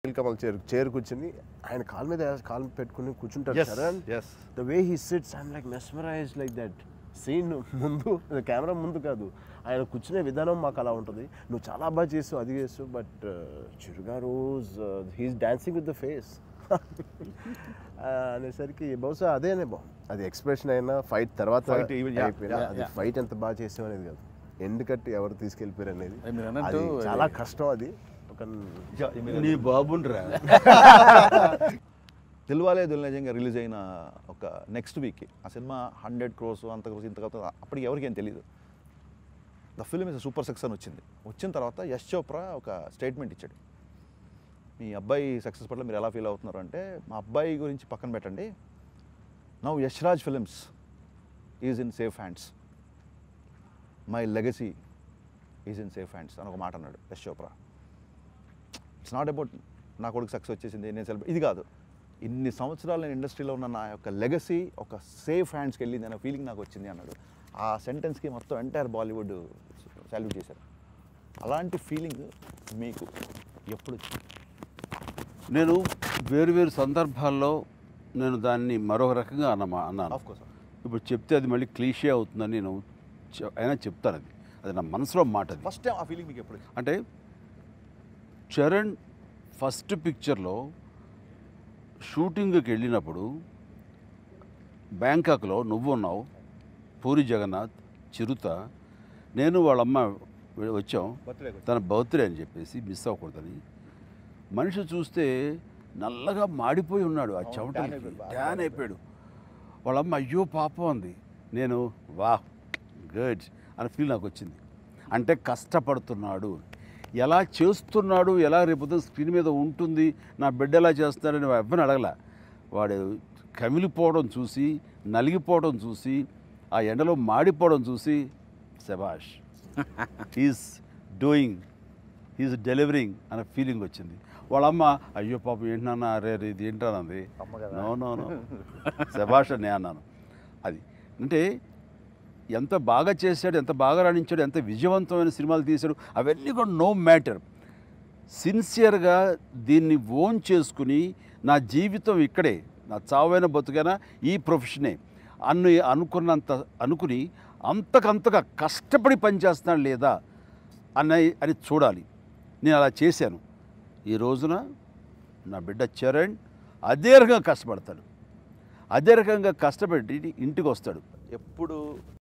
కమల్ చేరు చేరు కూర్చుని ఆయన కాలు మీద కాలు పెట్టుకుని కూర్చుంటారు yes Charan yes the way he sits I'm like mesmerize like that scene ముందు కెమెరా ముందు కాదు ఆయన కూర్చునే విధానం మాకు అలా ఉంటుంది నువ్వు చాలా బాగా చేసావు అది చేసావు బట్ చిరుగా రోజ్ he's dancing with the face అనేసరికి బహుశా అదేనే బా అది ఎక్స్ప్రెషన్ అయినా ఫైట్ తర్వాత Fight even, yeah, అయిపోయినా yeah, అది yeah. ఫైట్ ఎంత బాగా చేసావు అనేది కాదు ఎండ్ కట్టి ఎవరు తీసుకెళ్ళిపోయారు అనేది అది మీరు అన్నట్టు అది చాలా కష్టం అది ఒక నీ బాబుండ్రా దిల్వాలే దుల్నిజంగా రిలీజ్ అయిన ఒక నెక్స్ట్ వీక్ ఆ సినిమా హండ్రెడ్ క్రోర్స్ అంత క్రోర్స్ ఇంత క్రోర్స్ అప్పటికి ఎవరికేం తెలియదు the film is super success అని వచ్చింది వచ్చిన తర్వాత యశ్ చోప్రా ఒక స్టేట్మెంట్ ఇచ్చాడు మీ అబ్బాయి సక్సెస్ పట్ల మీరు ఎలా ఫీల్ అవుతున్నారు అంటే మా అబ్బాయి గురించి పక్కన పెట్టండి now Yash Raj Films is in safe hands my legacy is in safe hands అని ఒక మాట అన్నాడు Yash Chopra it's not about నా కొడుకు సక్సెస్ వచ్చేసింది నేను సెలబ్రేట్ ఇది కాదు ఇన్ని సంవత్సరాలు నేను ఇండస్ట్రీలో ఉన్న నా యొక్క లెగసీ ఒక సేఫ్ హ్యాండ్స్కి వెళ్ళింది అనే ఫీలింగ్ నాకు వచ్చింది అన్నాడు ఆ సెంటెన్స్కి మొత్తం ఎంటైర్ బాలీవుడ్ సాల్యూట్ చేశారు అలాంటి ఫీలింగ్ మీకు ఎప్పుడు వచ్చింది నేను వేరు వేరు సందర్భాల్లో నేను దాన్ని మరొక రకంగా అన్నమా అన్నాను ఆఫ్ కోర్స్ ఇప్పుడు చెప్తే అది మళ్ళీ క్లీషే అవుతుందని నేను చె- అయినా చెప్తాను అది అది నా మనసులో మాట అది ఫస్ట్ టైం ఆ ఫీలింగ్ మీకు ఎప్పుడు వచ్చింది అంటే చరణ్ ఫస్ట్ పిక్చర్లో షూటింగ్కి వెళ్ళినప్పుడు బ్యాంకాక్లో నువ్వు ఉన్నావు పూరి జగన్నాథ్ చిరుత నేను వాళ్ళమ్మ వె- వచ్చాం బర్త్డే తన బర్త్డే అని చెప్పేసి మిస్ అవ్వకూడదని మనిషి చూస్తే నల్లగా మాడిపోయి ఉన్నాడు ఆ అవును, చెమట tan అయిపోయాడు, బాగా ట్యాన్ అయిపోయాడు వాళ్ళమ్మ అయ్యో పాపం అంది నేను వా గుడ్ అని ఫీల్ నాకు వచ్చింది అంటే కష్టపడుతున్నాడు ఎలా చేస్తున్నాడు ఎలా రేపు స్క్రీన్ మీద ఉంటుంది నా బిడ్డ ఎలా చేస్తాడని ఎవరిని అడగల వాడు కమిలిపోవడం చూసి నలిగిపోవడం చూసి ఆ ఎండలో మాడిపోవడం చూసి శబాష్ ఈజ్ డూయింగ్ ఈజ్ డెలివరింగ్ అనే ఫీలింగ్ వచ్చింది వాళ్ళమ్మ అయ్యో పాప ఏంటన్నా అరే అరే ఇది ఏంటన్నది అమ్మ కదా. నో నో నో శబాష్ అని నేను అన్నాను అది అంటే ఎంత బాగా చేశాడు ఎంత బాగా రాణించాడు ఎంత విజయవంతమైన సినిమాలు తీశాడు అవన్నీ కూడా నో మ్యాటర్ సిన్సియర్గా దీన్ని ఓన్ చేసుకుని నా జీవితం ఇక్కడే నా చావైన బతుకైనా ఈ ప్రొఫెషనే అన్ను అనుకున్నంత అనుకుని అంతకంతగా కష్టపడి పనిచేస్తున్నాడు లేదా అన్న అని చూడాలి నేను అలా చేశాను ఈ రోజున నా బిడ్డ చరణ్ అదే రకంగా కష్టపడతాడు అదే రకంగా కష్టపడి ఇంటికి వస్తాడు ఎప్పుడు